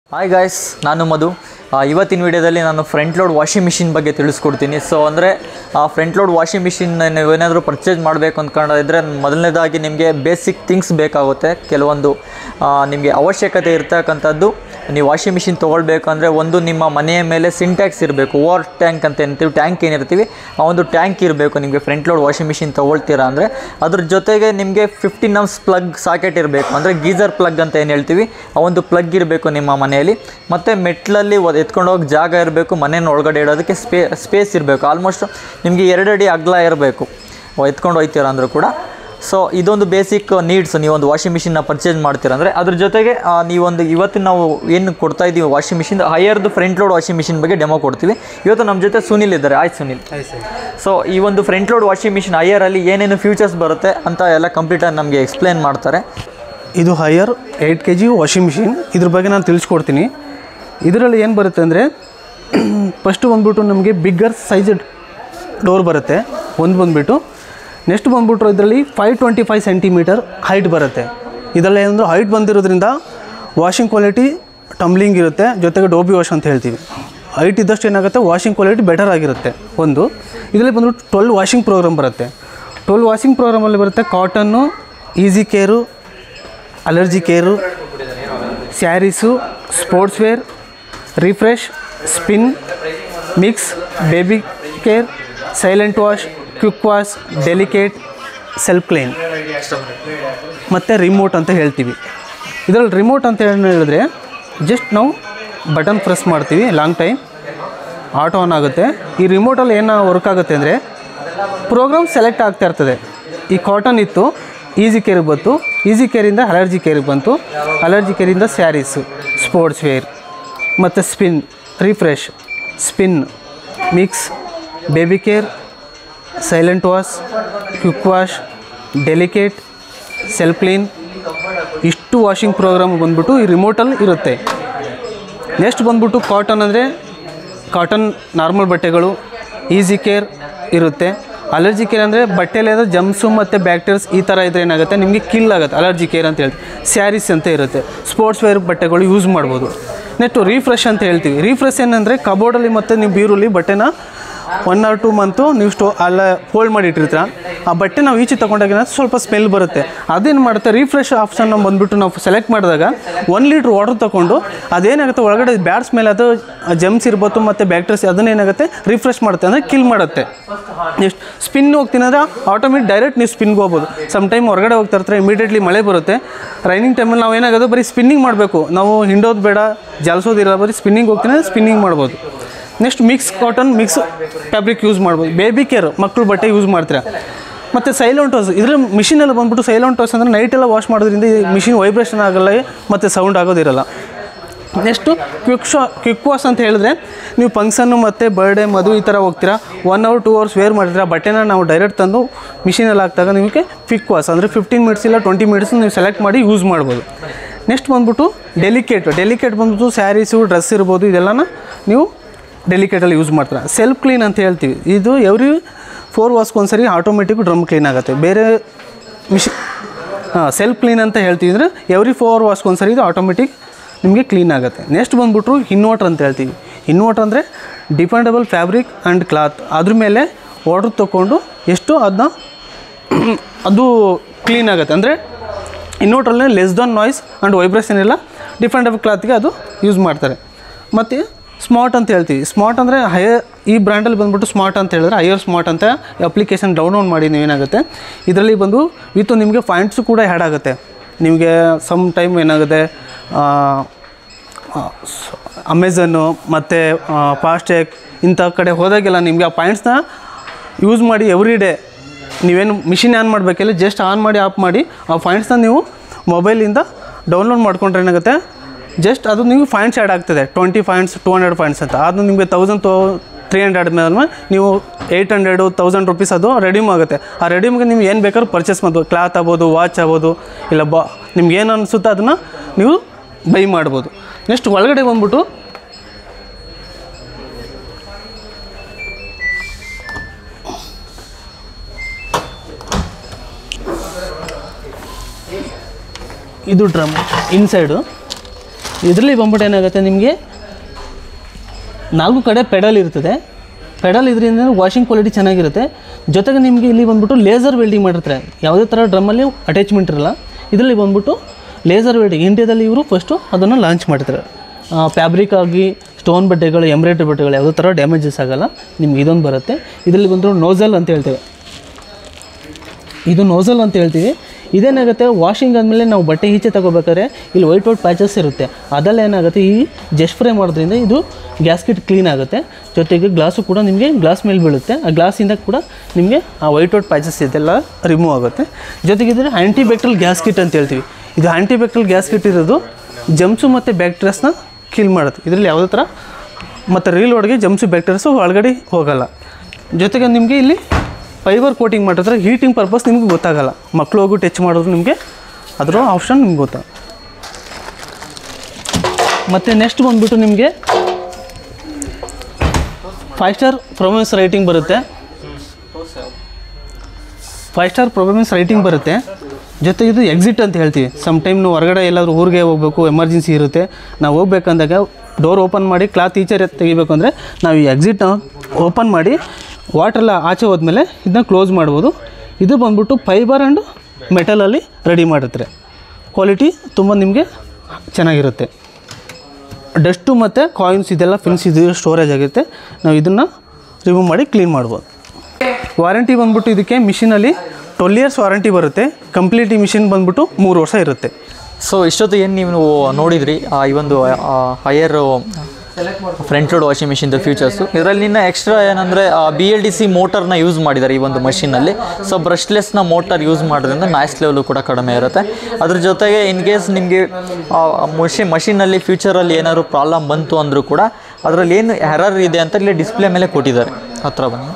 hi guys ನಾನು ಮಧು ಆ, ಇವತ್ತಿನ ವಿಡಿಯೋದಲ್ಲಿ ನಾನು ಫ್ರಂಟ್ ಲೋಡ್ ವಾಷಿಂಗ್ ಮಿಷಿನ್ ಬಗ್ಗೆ ತಿಳಿಸ್ಕೊಡ್ತೀನಿ ಸೊ ಅಂದರೆ ಆ ಫ್ರಂಟ್ ಲೋಡ್ ವಾಷಿಂಗ್ ಮಿಷಿನ್ ನೀವೇನಾದರೂ ಪರ್ಚೇಸ್ ಮಾಡಬೇಕು ಅಂದ್ಕೊಂಡಿದ್ರೆ ಮೊದಲನೇದಾಗಿ ನಿಮಗೆ ಬೇಸಿಕ್ ಥಿಂಗ್ಸ್ ಬೇಕಾಗುತ್ತೆ ಕೆಲವೊಂದು ಆ, ನಿಮಗೆ ಅವಶ್ಯಕತೆ ಇರ್ತಕ್ಕಂಥದ್ದು ನೀವು ವಾಷಿಂಗ್ ಮಿಷಿನ್ ತೊಗೊಳ್ಬೇಕು ಅಂದರೆ ಒಂದು ನಿಮ್ಮ ಮನೆಯ ಮೇಲೆ ಸಿಂಟ್ಯಾಕ್ಸ್ ಇರಬೇಕು ಓವರ್ ಟ್ಯಾಂಕ್ ಅಂತ ಏನಿರ್ತೀವಿ ಟ್ಯಾಂಕ್ ಏನಿರ್ತೀವಿ ಆ ಒಂದು ಟ್ಯಾಂಕ್ ಇರಬೇಕು ನಿಮಗೆ ಫ್ರಂಟ್ ಲೋಡ್ ವಾಷಿಂಗ್ ಮಿಷಿನ್ ತೊಗೊಳ್ತೀರಾ ಅಂದರೆ ಅದ್ರ ಜೊತೆಗೆ ನಿಮಗೆ ಫಿಫ್ಟೀನ್ ನಮ್ಸ್ ಪ್ಲಗ್ ಸಾಕೆಟ್ ಇರಬೇಕು ಅಂದರೆ ಗೀಸರ್ ಪ್ಲಗ್ ಅಂತ ಏನು ಹೇಳ್ತೀವಿ ಆ ಒಂದು ಪ್ಲಗ್ ಇರಬೇಕು ನಿಮ್ಮ ಮನೆಯಲ್ಲಿ ಮತ್ತು ಮೆಟ್ಲಲ್ಲಿ ಎತ್ಕೊಂಡು ಹೋಗಿ ಜಾಗ ಇರಬೇಕು ಮನೆಯ ಒಳಗಡೆ ಇಡೋದಕ್ಕೆ ಸ್ಪೇ ಸ್ಪೇಸ್ ಇರಬೇಕು ಆಲ್ಮೋಸ್ಟ್ ನಿಮಗೆ ಎರಡು ಅಡಿ ಅಗಲ ಇರಬೇಕು ಎತ್ಕೊಂಡು ಹೋಗ್ತೀರ ಅಂದರೂ ಕೂಡ ಸೊ ಇದೊಂದು ಬೇಸಿಕ್ ನೀಡ್ಸ್ ನೀವೊಂದು ವಾಷಿಂಗ್ ಮಿಷಿನ್ನ ಪರ್ಚೇಸ್ ಮಾಡ್ತೀರ ಅಂದರೆ ಅದ್ರ ಜೊತೆಗೆ ಆ, ನೀವೊಂದು ಇವತ್ತು ನಾವು ಏನು ಕೊಡ್ತಾ ಇದ್ದೀವಿ ವಾಷಿಂಗ್ ಮಿಷಿನ್ ಹೈಯರ್ದು ಫ್ರಂಟ್ ಲೋಡ್ ವಾಷಿಂಗ್ ಮಿಷಿನ್ ಬಗ್ಗೆ ಡೆಮೋ ಕೊಡ್ತೀವಿ ಇವತ್ತು ನಮ್ಮ ಜೊತೆ ಸುನಿಲ್ ಇದ್ದಾರೆ ಆಯ್ತು ಸುನಿಲ್ ಸೊ ಈ ಒಂದು ಫ್ರಂಟ್ ಲೋಡ್ ವಾಷಿಂಗ್ ಮಿಷಿನ್ ಹೈಯರಲ್ಲಿ ಏನೇನು ಫ್ಯೂಚರ್ಸ್ ಬರುತ್ತೆ ಅಂತ ಎಲ್ಲ ಕಂಪ್ಲೀಟಾಗಿ ನಮಗೆ ಎಕ್ಸ್ಪ್ಲೇನ್ ಮಾಡ್ತಾರೆ ಇದು Haier eight K G washing machine ಇದ್ರ ಬಗ್ಗೆ ನಾನು ತಿಳಿಸ್ಕೊಡ್ತೀನಿ ಇದರಲ್ಲಿ ಏನು ಬರುತ್ತೆ ಅಂದರೆ ಫಸ್ಟು ಬಂದ್ಬಿಟ್ಟು ನಮಗೆ ಬಿಗ್ಗರ್ ಸೈಜ್ ಡೋರ್ ಬರುತ್ತೆ ಒಂದು ಬಂದುಬಿಟ್ಟು ನೆಕ್ಸ್ಟ್ ಬಂದ್ಬಿಟ್ಟು ಇದರಲ್ಲಿ five twenty five centimetre height ಬರುತ್ತೆ ಇದರಲ್ಲಿ ಏನಂದ್ರೆ ಹೈಟ್ ಬಂದಿರೋದ್ರಿಂದ ವಾಷಿಂಗ್ ಕ್ವಾಲಿಟಿ ಟಂಬ್ಲಿಂಗ್ ಇರುತ್ತೆ ಜೊತೆಗೆ ಡೋಬಿ ವಾಶ್ ಅಂತ ಹೇಳ್ತೀವಿ ಹೈಟ್ ಇದ್ದಷ್ಟು ಏನಾಗುತ್ತೆ ವಾಷಿಂಗ್ ಕ್ವಾಲಿಟಿ ಬೆಟರ್ ಆಗಿರುತ್ತೆ ಒಂದು ಇದರಲ್ಲಿ ಬಂದ್ಬಿಟ್ಟು ಟ್ವೆಲ್ ವಾಷಿಂಗ್ ಪ್ರೋಗ್ರಾಮ್ ಬರುತ್ತೆ ಟ್ವೆಲ್ ವಾಷಿಂಗ್ ಪ್ರೋಗ್ರಾಮಲ್ಲಿ ಬರುತ್ತೆ cotton easy care allergy care saris sports wear refresh spin mix baby care silent wash quick wash delicate self clean ಮತ್ತು ರಿಮೋಟ್ ಅಂತ ಹೇಳ್ತೀವಿ ಇದರಲ್ಲಿ ರಿಮೋಟ್ ಅಂತ ಏನು ಹೇಳಿದ್ರೆ ಜಸ್ಟ್ ನಾವು ಬಟನ್ ಪ್ರೆಸ್ ಮಾಡ್ತೀವಿ ಲಾಂಗ್ ಟೈಮ್ ಆಟೋ ಆನ್ ಆಗುತ್ತೆ ಈ ರಿಮೋಟಲ್ಲಿ ಏನು ವರ್ಕ್ ಆಗುತ್ತೆ ಅಂದರೆ ಪ್ರೋಗ್ರಾಮ್ ಸೆಲೆಕ್ಟ್ ಆಗ್ತಾ ಇರ್ತದೆ ಈ ಕಾಟನ್ ಇತ್ತು ಈಸಿ ಕೇರಿಗೆ ಬಂತು ಈಸಿ ಕೇರಿಂದ ಅಲರ್ಜಿ ಕೇರಿಗೆ ಬಂತು ಅಲರ್ಜಿ ಕೇರಿಂದ ಸ್ಯಾರೀಸು ಸ್ಪೋರ್ಟ್ಸ್ ವೇರ್ ಮತ್ತು spin refresh spin mix baby care silent wash quick wash delicate self clean ಇಷ್ಟು ವಾಷಿಂಗ್ ಪ್ರೋಗ್ರಾಮ್ ಬಂದ್ಬಿಟ್ಟು ಈ ರಿಮೋಟಲ್ಲಿ ಇರುತ್ತೆ ನೆಕ್ಸ್ಟ್ ಬಂದ್ಬಿಟ್ಟು ಕಾಟನ್ ಅಂದರೆ ಕಾಟನ್ ನಾರ್ಮಲ್ ಬಟ್ಟೆಗಳು ಈಸಿ ಕೇರ್ ಇರುತ್ತೆ ಅಲರ್ಜಿ ಕೇರ್ ಅಂದರೆ ಬಟ್ಟೆಯಲ್ಲಿ ಅಂದರೆ ಜಮ್ಸು ಮತ್ತು ಬ್ಯಾಕ್ಟೀರಿಯಸ್ ಈ ಥರ ಇದ್ರೆ ಏನಾಗುತ್ತೆ ನಿಮಗೆ ಕಿಲ್ ಆಗುತ್ತೆ ಅಲರ್ಜಿ ಕೇರ್ ಅಂತ ಹೇಳ್ತೀವಿ ಸ್ಯಾರೀಸ್ ಅಂತ ಇರುತ್ತೆ ಸ್ಪೋರ್ಟ್ಸ್ ವೇರ್ ಬಟ್ಟೆಗಳು ಯೂಸ್ ಮಾಡ್ಬೋದು ನೆಕ್ಸ್ಟು ರೀಫ್ರೆಶ್ ಅಂತ ಹೇಳ್ತೀವಿ ರೀಫ್ರೆಶ್ ಏನಂದರೆ ಕಬೋರ್ಡಲ್ಲಿ ಮತ್ತು ನೀವು ಬೀರುಲಿ ಬಟ್ಟೆನ ಒನ್ ಆರ್ ಟು ಮಂತು ನೀವು ಸ್ಟೋ ಅಲ್ಲ ಫೋಲ್ಡ್ ಮಾಡಿ ಇಟ್ಟಿರ್ತೀರ ಆ ಬಟ್ಟೆ ನಾವು ಈಚೆ ತೊಗೊಂಡಾಗ ಏನಾದ್ರು ಸ್ವಲ್ಪ ಸ್ಮೆಲ್ ಬರುತ್ತೆ ಅದೇನು ಮಾಡುತ್ತೆ ರೀಫ್ರೆಶ್ ಆಪ್ಷನ್ ಬಂದುಬಿಟ್ಟು ನಾವು ಸೆಲೆಕ್ಟ್ ಮಾಡಿದಾಗ ಒನ್ ಲೀಟ್ರ್ ವಾಟರ್ ತೊಗೊಂಡು ಅದೇನಾಗುತ್ತೆ ಒಳಗಡೆ ಬ್ಯಾಡ್ ಸ್ಮೆಲ್ ಅದು ಜಮ್ಸ್ ಇರ್ಬೋದು ಮತ್ತು ಬ್ಯಾಕ್ಟೀರಿಯಸ್ ಅದನ್ನೇನಾಗುತ್ತೆ ರಿಫ್ರೆಶ್ ಮಾಡುತ್ತೆ ಅಂದರೆ ಕಿಲ್ ಮಾಡುತ್ತೆ ನೆಕ್ಸ್ಟ್ ಸ್ಪಿನ್ ಹೋಗ್ತೀನಿ ಅಂದರೆ ಆಟೋಮೆಟಿಕ್ ಡೈರೆಕ್ಟ್ ನೀವು ಸ್ಪಿನ್ಗೆ ಹೋಗ್ಬೋದು ಸಮ್ ಟೈಮ್ ಹೊರಗಡೆ ಹೋಗ್ತಾ ಇರ್ತಾರೆ ಇಮಿಡಿಯೇಟ್ಲಿ ಮಳೆ ಬರುತ್ತೆ ರೈನಿಂಗ್ ಟೈಮಲ್ಲಿ ನಾವು ಏನಾಗೋದು ಬರೀ ಸ್ಪಿನ್ನಿಂಗ್ ಮಾಡಬೇಕು ನಾವು ಹಿಂಡೋದು ಬೇಡ ಜಾಲಿಸೋದಿಲ್ಲ ಬರೀ ಸ್ಪಿನ್ನಿಂಗ್ ಹೋಗ್ತೀನಿ ಅಂದರೆ ಸ್ಪಿನ್ನಿಂಗ್ ಮಾಡ್ಬೋದು next mix cotton mix fabric use ಮಾಡ್ಬೋದು ಬೇಬಿ ಕೇರ್ ಮಕ್ಕಳು ಬಟ್ಟೆ ಯೂಸ್ ಮಾಡ್ತೀರಾ ಮತ್ತು ಸೈಲೆಂಟ್ ವಾಶ್ ಇದರಲ್ಲಿ ಮಿಷಿನಲ್ಲಿ ಬಂದ್ಬಿಟ್ಟು ಸೈಲೆಂಟ್ ವಾಶ್ ಅಂದರೆ ನೈಟೆಲ್ಲ ವಾಶ್ ಮಾಡೋದ್ರಿಂದ ಈ ಮಿಷಿನ್ ವೈಬ್ರೇಷನ್ ಆಗಲ್ಲ ಮತ್ತು ಸೌಂಡ್ ಆಗೋದಿರಲ್ಲ ನೆಕ್ಸ್ಟು ಕ್ವಿಕ್ ಶಾ ಕ್ವಿಕ್ ವಾಶ್ ಅಂತ ಹೇಳಿದ್ರೆ ನೀವು ಫಂಕ್ಷನ್ನು ಮತ್ತು ಬರ್ಡೇ ಮದುವೆ ಈ ಥರ ಹೋಗ್ತೀರಾ one hour two hours wear ಮಾಡಿದ್ರೆ ಆ ಬಟ್ಟೆನ ನಾವು ಡೈರೆಕ್ಟ್ ತಂದು ಮಿಷಿನಲ್ಲಿ ಹಾಕಿದಾಗ ನಿಮಗೆ ಕ್ವಿಕ್ ವಾಶ್ ಅಂದರೆ ಫಿಫ್ಟೀನ್ ಮಿನಿಟ್ಸ್ ಇಲ್ಲ ಟ್ವೆಂಟಿ ಮಿನಿಟ್ಸ್ ನೀವು ಸೆಲೆಕ್ಟ್ ಮಾಡಿ ಯೂಸ್ ಮಾಡ್ಬೋದು ನೆಕ್ಸ್ಟ್ ಬಂದ್ಬಿಟ್ಟು ಡೆಲಿಕೇಟ್ ಡೆಲಿಕೇಟ್ ಬಂದ್ಬಿಟ್ಟು ಸ್ಯಾರೀಸು ಡ್ರೆಸ್ ಇರ್ಬೋದು ಇದೆಲ್ಲನ ನೀವು ಡೆಲಿಕೇಟಲ್ಲಿ ಯೂಸ್ ಮಾಡ್ತಾರೆ ಸೆಲ್ಫ್ ಕ್ಲೀನ್ ಅಂತ ಹೇಳ್ತೀವಿ ಇದು ಎವ್ರಿ ಫೋರ್ ವಾಸ್ಗೊಂದ್ಸರಿ ಆಟೋಮೆಟಿಕ್ ಡ್ರಮ್ ಕ್ಲೀನ್ ಆಗುತ್ತೆ ಬೇರೆ ಮಿಷಿ ಹಾಂ ಸೆಲ್ಫ್ ಕ್ಲೀನ್ ಅಂತ ಹೇಳ್ತೀವಿ ಅಂದರೆ ಎವ್ರಿ ಫೋರ್ ವಾಸ್ಗೊಂದ್ಸರಿ ಇದು ಆಟೋಮೆಟಿಕ್ ನಿಮಗೆ ಕ್ಲೀನ್ ಆಗುತ್ತೆ ನೆಕ್ಸ್ಟ್ ಬಂದ್ಬಿಟ್ಟು ಇನ್ವರ್ಟರ್ ಅಂತ ಹೇಳ್ತೀವಿ ಇನ್ವರ್ಟರ್ ಅಂದರೆ ಡಿಪೆಂಡಬಲ್ ಫ್ಯಾಬ್ರಿಕ್ ಆ್ಯಂಡ್ ಕ್ಲಾತ್ ಅದ್ರ ಮೇಲೆ ಆರ್ಡ್ರ್ ತೊಗೊಂಡು ಎಷ್ಟು ಅದನ್ನ ಅದು ಕ್ಲೀನ್ ಆಗುತ್ತೆ ಅಂದರೆ ಇನ್ವರ್ಟ್ರಲ್ಲಿ less than noise and vibration ಎಲ್ಲ ಡಿಫೆಂಡಬಲ್ ಕ್ಲಾತ್ಗೆ ಅದು ಯೂಸ್ ಮಾಡ್ತಾರೆ ಮತ್ತು ಸ್ಮಾರ್ಟ್ ಅಂತ ಹೇಳ್ತೀವಿ ಸ್ಮಾರ್ಟ್ ಅಂದರೆ ಹೈಯರ್ ಈ ಬ್ರ್ಯಾಂಡಲ್ಲಿ ಬಂದ್ಬಿಟ್ಟು ಸ್ಮಾರ್ಟ್ ಅಂತ ಹೇಳಿದ್ರೆ ಹೈಯರ್ ಸ್ಮಾರ್ಟ್ ಅಂತ ಅಪ್ಲಿಕೇಶನ್ ಡೌನ್ಲೋಡ್ ಮಾಡಿ ನೀವೇನಾಗುತ್ತೆ ಇದರಲ್ಲಿ ಬಂದು ವಿತ್ ನಿಮಗೆ ಪಾಯಿಂಟ್ಸು ಕೂಡ ಆ್ಯಡ್ ಆಗುತ್ತೆ ನಿಮಗೆ ಸಮ್ ಟೈಮ್ ಏನಾಗುತ್ತೆ ಅಮೆಝನ್ನು ಮತ್ತು ಫಾಸ್ಟ್ಯಾಗ್ ಇಂಥ ಕಡೆ ಹೋದಾಗೆಲ್ಲ ನಿಮಗೆ ಆ ಪಾಯಿಂಟ್ಸ್ನ ಯೂಸ್ ಮಾಡಿ ಎವ್ರಿ ಡೇ ನೀವೇನು ಮಿಷಿನ್ ಆನ್ ಮಾಡಬೇಕಿಲ್ಲ ಜಸ್ಟ್ ಆನ್ ಮಾಡಿ ಆಫ್ ಮಾಡಿ ಆ ಪಾಯಿಂಟ್ಸ್ನ ನೀವು ಮೊಬೈಲಿಂದ ಡೌನ್ಲೋಡ್ ಮಾಡ್ಕೊಂಡ್ರೆ ಏನಾಗುತ್ತೆ ಜಸ್ಟ್ ಅದು ನೀವು ಪಾಯಿಂಟ್ಸ್ ಆ್ಯಡ್ ಆಗ್ತದೆ twenty points two hundred points ಅಂತ ಅದು ನಿಮಗೆ ತೌಸಂಡ್ ತೋ ತ್ರೀ ಹಂಡ್ರೆಡ್ ಮೇಲೆ ನೀವು ಏಯ್ಟ್ ಹಂಡ್ರೆಡು ತೌಸಂಡ್ ರುಪೀಸ್ ಅದು ರೆಡಿಮ್ ಆಗುತ್ತೆ ಆ ರೆಡಿಮ್ಗೆ ನೀವು ಏನು ಬೇಕಾದ್ರೂ ಪರ್ಚೇಸ್ ಮಾಡ್ಬೋದು ಕ್ಲಾತ್ ಆಗ್ಬೋದು ವಾಚ್ ಆಗ್ಬೋದು ಇಲ್ಲ ಬಾ ನಿಮ್ಗೆ ಏನು ಅನಿಸುತ್ತೋ ಅದನ್ನು ನೀವು ಬೈ ಮಾಡ್ಬೋದು ನೆಕ್ಸ್ಟ್ ಒಳಗಡೆ ಬಂದ್ಬಿಟ್ಟು ಇದು ಡ್ರಮ್ ಇನ್ಸೈಡು ಇದರಲ್ಲಿ ಬಂದ್ಬಿಟ್ಟು ಏನಾಗುತ್ತೆ ನಿಮಗೆ ನಾಲ್ಕು ಕಡೆ ಪೆಡಲ್ ಇರ್ತದೆ ಪೆಡಲ್ ಇದರಿಂದ ವಾಷಿಂಗ್ ಕ್ವಾಲಿಟಿ ಚೆನ್ನಾಗಿರುತ್ತೆ ಜೊತೆಗೆ ನಿಮಗೆ ಇಲ್ಲಿ ಬಂದ್ಬಿಟ್ಟು ಲೇಸರ್ ವೆಲ್ಡಿಂಗ್ ಮಾಡಿರ್ತಾರೆ ಯಾವುದೇ ಥರ ಡ್ರಮ್ಮಲ್ಲಿ ಅಟ್ಯಾಚ್ಮೆಂಟ್ ಇರಲ್ಲ ಇದರಲ್ಲಿ ಬಂದ್ಬಿಟ್ಟು ಲೇಸರ್ ವೆಲ್ಡಿಂಗ್ ಇಂಡಿಯಾದಲ್ಲಿ ಇವರು ಫಸ್ಟು ಅದನ್ನು ಲಾಂಚ್ ಮಾಡ್ತಾರೆ ಫ್ಯಾಬ್ರಿಕ್ ಆಗಿ ಸ್ಟೋನ್ ಬಟ್ಟೆಗಳು ಎಂಬ್ರಾಯ್ಡ್ರಿ ಬಟ್ಟೆಗಳು ಯಾವುದೇ ಥರ ಡ್ಯಾಮೇಜಸ್ ಆಗಲ್ಲ ನಿಮ್ಗೆ ಇದೊಂದು ಬರುತ್ತೆ ಇದರಲ್ಲಿ ಬಂದು ನೋಸಲ್ ಅಂತ ಹೇಳ್ತೇವೆ ಇದು ನೋಸಲ್ ಅಂತ ಹೇಳ್ತೀವಿ ಇದೇನಾಗುತ್ತೆ ವಾಷಿಂಗ್ ಆದಮೇಲೆ ನಾವು ಬಟ್ಟೆ ಈಚೆ ತಗೋಬೇಕಾದ್ರೆ ಇಲ್ಲಿ ವೈಟ್ ವೈಟ್ ಪ್ಯಾಚಸ್ ಇರುತ್ತೆ ಅದೆಲ್ಲ ಏನಾಗುತ್ತೆ ಈ ಜಸ್ಟ್ ಫ್ರೈ ಮಾಡೋದ್ರಿಂದ ಇದು ಗ್ಯಾಸ್ಕೆಟ್ ಕ್ಲೀನ್ ಆಗುತ್ತೆ ಜೊತೆಗೆ ಗ್ಲಾಸು ಕೂಡ ನಿಮಗೆ ಗ್ಲಾಸ್ ಮೇಲೆ ಬೀಳುತ್ತೆ ಆ ಗ್ಲಾಸಿಂದ ಕೂಡ ನಿಮಗೆ ಆ ವೈಟ್ ವೈಟ್ ಪ್ಯಾಚಸ್ ಇದೆಲ್ಲ ರಿಮೂವ್ ಆಗುತ್ತೆ ಜೊತೆಗೆ ಇದ್ರೆ ಆ್ಯಂಟಿ ಬ್ಯಾಕ್ಟೀರಿಯಲ್ ಗ್ಯಾಸ್ಕಿಟ್ ಅಂತ ಹೇಳ್ತೀವಿ ಇದು ಆ್ಯಂಟಿ ಬ್ಯಾಕ್ಟೀರಿಯಲ್ ಗ್ಯಾಸ್ಕಿಟ್ ಇರೋದು ಜಮ್ಸು ಮತ್ತು ಬ್ಯಾಕ್ಟೀರಿಯಾಸ್ನ ಕಿಲ್ ಮಾಡುತ್ತೆ ಇದರಲ್ಲಿ ಯಾವುದೇ ಥರ ಮತ್ತು ರೀಲ್ ಒಳಗೆ ಜಮ್ಸು ಬ್ಯಾಕ್ಟೀರಿಯಾಸು ಒಳಗಡೆ ಹೋಗಲ್ಲ ಜೊತೆಗೆ ನಿಮಗೆ ಇಲ್ಲಿ ಫೈಬರ್ ಕೋಟಿಂಗ್ ಮಾಡಿದ್ರೆ ಹೀಟಿಂಗ್ ಪರ್ಪಸ್ ನಿಮ್ಗೆ ಗೊತ್ತಾಗಲ್ಲ ಮಕ್ಕಳು ಹೋಗಿ ಟಚ್ ಮಾಡಿದ್ರು ನಿಮಗೆ ಅದರ ಆಪ್ಷನ್ ನಿಮ್ಗೆ ಗೊತ್ತಾಗ ಮತ್ತು ನೆಕ್ಸ್ಟ್ ಬಂದುಬಿಟ್ಟು ನಿಮಗೆ ಫೈವ್ ಸ್ಟಾರ್ ಪ್ರೊಫೆನ್ಸ್ ರೈಟಿಂಗ್ ಬರುತ್ತೆ ಫೈವ್ ಸ್ಟಾರ್ ಪ್ರೊಫೆನ್ಸ್ ರೈಟಿಂಗ್ ಬರುತ್ತೆ ಜೊತೆಗೆ ಇದು ಎಕ್ಸಿಟ್ ಅಂತ ಹೇಳ್ತೀವಿ ಸಮ್ ಟೈಮ್ ನಾವು ಹೊರಗಡೆ ಎಲ್ಲಾದರೂ ಊರಿಗೆ ಹೋಗಬೇಕು ಎಮರ್ಜೆನ್ಸಿ ಇರುತ್ತೆ ನಾವು ಹೋಗ್ಬೇಕಂದಾಗ ಡೋರ್ ಓಪನ್ ಮಾಡಿ ಕ್ಲಾತ್ ಈಚೆ ತೆಗಿಬೇಕು ಅಂದರೆ ನಾವು ಈ ಎಕ್ಸಿಟ್ನ ಓಪನ್ ಮಾಡಿ ವಾಟ್ರೆಲ್ಲ ಆಚೆ ಹೋದ್ಮೇಲೆ ಇದನ್ನ ಕ್ಲೋಸ್ ಮಾಡ್ಬೋದು ಇದು ಬಂದ್ಬಿಟ್ಟು ಫೈಬರ್ ಆ್ಯಂಡ್ ಮೆಟಲಲ್ಲಿ ರೆಡಿ ಮಾಡಿರ್ತಾರೆ ಕ್ವಾಲಿಟಿ ತುಂಬ ನಿಮಗೆ ಚೆನ್ನಾಗಿರುತ್ತೆ ಡಸ್ಟು ಮತ್ತು ಕಾಯಿನ್ಸ್ ಇದೆಲ್ಲ ಫಿನ್ಸ್ ಇದು ಸ್ಟೋರೇಜ್ ಆಗುತ್ತೆ ನಾವು ಇದನ್ನು ರಿಮೂವ್ ಮಾಡಿ ಕ್ಲೀನ್ ಮಾಡ್ಬೋದು ವಾರಂಟಿ ಬಂದ್ಬಿಟ್ಟು ಇದಕ್ಕೆ ಮಿಷಿನಲ್ಲಿ ಟ್ವೆಲ್ ಇಯರ್ಸ್ ವಾರಂಟಿ ಬರುತ್ತೆ ಕಂಪ್ಲೀಟ್ ಈ ಮಿಷಿನ್ ಬಂದ್ಬಿಟ್ಟು ಮೂರು ವರ್ಷ ಇರುತ್ತೆ ಸೊ ಇಷ್ಟೊತ್ತು ಏನು ನೀವು ನೋಡಿದ್ರಿ ಆ ಈ ಒಂದು ಹೈಯರ್ ಫ್ರಂಟ್ ಲೋಡ್ ವಾಷಿಂಗ್ ಮಿಷಿನ್ದು ಫೀಚರ್ಸು ಇದರಲ್ಲಿ ಇನ್ನು ಎಕ್ಸ್ಟ್ರಾ ಏನಂದರೆ ಬಿ ಎಲ್ ಡಿ ಸಿ ಮೋಟರ್ನ ಯೂಸ್ ಮಾಡಿದ್ದಾರೆ ಈ ಒಂದು ಮಷಿನಲ್ಲಿ ಸೊ ಬ್ರಷ್ಲೆಸ್ನ ಮೋಟರ್ ಯೂಸ್ ಮಾಡೋದ್ರಿಂದ ನಾಯ್ಸ್ ಲೆವೆಲು ಕೂಡ ಕಡಿಮೆ ಇರುತ್ತೆ ಅದ್ರ ಜೊತೆಗೆ ಇನ್ ಕೇಸ್ ನಿಮಗೆ ಮಷಿ ಮಷಿನಲ್ಲಿ ಫ್ಯೂಚರಲ್ಲಿ ಏನಾದ್ರು ಪ್ರಾಬ್ಲಮ್ ಬಂತು ಅಂದರೂ ಕೂಡ ಅದರಲ್ಲಿ ಏನು ಎರರ್ ಇದೆ ಅಂತ ಇಲ್ಲಿ ಡಿಸ್ಪ್ಲೇ ಮೇಲೆ ಕೊಟ್ಟಿದ್ದಾರೆ ಹತ್ರ ಬನ್ನಿ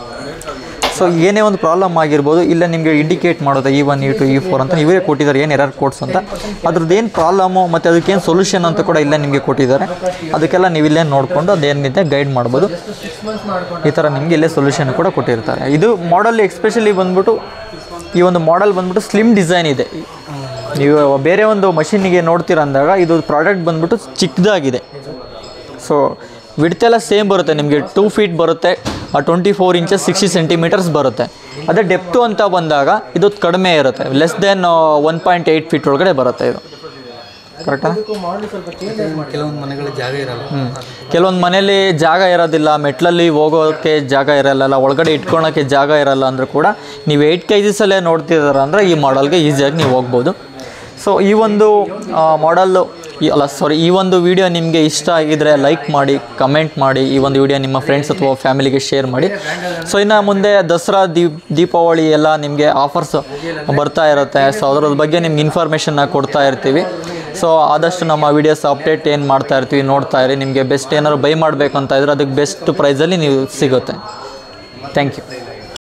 ಸೊ ಏನೇ ಒಂದು ಪ್ರಾಬ್ಲಮ್ ಆಗಿರ್ಬೋದು ಇಲ್ಲ ನಿಮಗೆ ಇಂಡಿಕೇಟ್ ಮಾಡೋದು E one E two E four ಅಂತ ಇವರೇ ಕೊಟ್ಟಿದ್ದಾರೆ ಏನು ಎರರ್ ಕೋಡ್ಸ್ ಅಂತ ಅದ್ರದ್ದು ಏನು ಪ್ರಾಬ್ಲಮು ಮತ್ತು ಅದಕ್ಕೇನು ಸೊಲ್ಯೂಷನ್ ಅಂತ ಕೂಡ ಇಲ್ಲೇ ನಿಮಗೆ ಕೊಟ್ಟಿದ್ದಾರೆ ಅದಕ್ಕೆಲ್ಲ ನೀವು ಇಲ್ಲೇ ನೋಡಿಕೊಂಡು ಅದೇನಿದೆ ಗೈಡ್ ಮಾಡ್ಬೋದು ಈ ಥರ ನಿಮಗೆ ಇಲ್ಲೇ ಸೊಲ್ಯೂಷನ್ ಕೂಡ ಕೊಟ್ಟಿರ್ತಾರೆ ಇದು ಮಾಡಲ್ ಎಕ್ಸ್ಪೆಷಲಿ ಬಂದ್ಬಿಟ್ಟು ಈ ಒಂದು ಮಾಡೆಲ್ ಬಂದ್ಬಿಟ್ಟು ಸ್ಲಿಮ್ ಡಿಸೈನ್ ಇದೆ ನೀವು ಬೇರೆ ಒಂದು ಮಷಿನಿಗೆ ನೋಡ್ತೀರ ಅಂದಾಗ ಇದು ಪ್ರಾಡಕ್ಟ್ ಬಂದ್ಬಿಟ್ಟು ಚಿಕ್ಕದಾಗಿದೆ ಸೊ ವಿಡ್ತೆಲ್ಲ ಸೇಮ್ ಬರುತ್ತೆ ನಿಮಗೆ ಟೂ ಫೀಟ್ ಬರುತ್ತೆ twenty four inches sixty centimetres ಬರುತ್ತೆ ಅದೇ ಡೆಪ್ತು ಅಂತ ಬಂದಾಗ ಇದು ಕಡಿಮೆ ಇರುತ್ತೆ less than one point eight feet ಒಳಗಡೆ ಬರುತ್ತೆ ಇದು ಕರೆಕ್ಟಾ ಕೆಲವೊಂದು ಮನೆಗಳ ಜಾಗ ಇರಲ್ಲ ಹ್ಞೂ ಕೆಲವೊಂದು ಮನೇಲಿ ಜಾಗ ಇರೋದಿಲ್ಲ ಮೆಟ್ಲಲ್ಲಿ ಹೋಗೋಕ್ಕೆ ಜಾಗ ಇರಲ್ಲ ಒಳಗಡೆ ಇಟ್ಕೊಳಕ್ಕೆ ಜಾಗ ಇರಲ್ಲ ಅಂದರೂ ಕೂಡ ನೀವು ಏಯ್ಟ್ ಕೆ ಜಿಸಲ್ಲೇ ನೋಡ್ತಿದ್ದಾರೆ ಅಂದರೆ ಈ ಮಾಡಲ್ಗೆ ಈಸಿಯಾಗಿ ನೀವು ಹೋಗ್ಬೋದು ಸೊ ಈ ಒಂದು ಮಾಡಲ್ಲು ಅಲ್ಲ ಸಾರಿ ಈ ಒಂದು ವಿಡಿಯೋ ನಿಮಗೆ ಇಷ್ಟ ಆಗಿದ್ರೆ ಲೈಕ್ ಮಾಡಿ ಕಮೆಂಟ್ ಮಾಡಿ ಈ ಒಂದು ವಿಡಿಯೋ ನಿಮ್ಮ ಫ್ರೆಂಡ್ಸ್ ಅಥವಾ ಫ್ಯಾಮಿಲಿಗೆ ಶೇರ್ ಮಾಡಿ ಸೊ ಇನ್ನು ಮುಂದೆ ದಸರಾ ದೀಪ್ ದೀಪಾವಳಿ ಎಲ್ಲ ನಿಮಗೆ ಆಫರ್ಸ್ ಬರ್ತಾ ಇರುತ್ತೆ ಸೊ ಅದರ ಬಗ್ಗೆ ನಿಮ್ಗೆ ಇನ್ಫಾರ್ಮೇಷನ್ನ ಕೊಡ್ತಾ ಇರ್ತೀವಿ ಸೊ ಆದಷ್ಟು ನಮ್ಮ ವೀಡಿಯೋಸ್ ಅಪ್ಡೇಟ್ ಏನು ಮಾಡ್ತಾ ಇರ್ತೀವಿ ನೋಡ್ತಾ ಇರಿ ನಿಮಗೆ ಬೆಸ್ಟ್ ಏನಾದ್ರು ಬೈ ಮಾಡಬೇಕು ಅಂತ ಇದ್ರೆ ಅದಕ್ಕೆ ಬೆಸ್ಟ್ ಪ್ರೈಸಲ್ಲಿ ನೀವು ಸಿಗುತ್ತೆ ಥ್ಯಾಂಕ್ ಯು